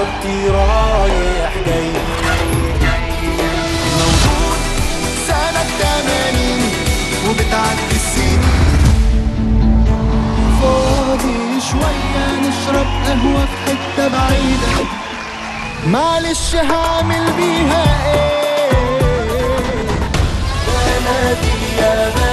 خطي رايح جاي موجود سنة تمانين وبتعدي السنين فاضي شوية نشرب قهوة في حتة بعيدة معلش هعمل بيها ايه بلدي يا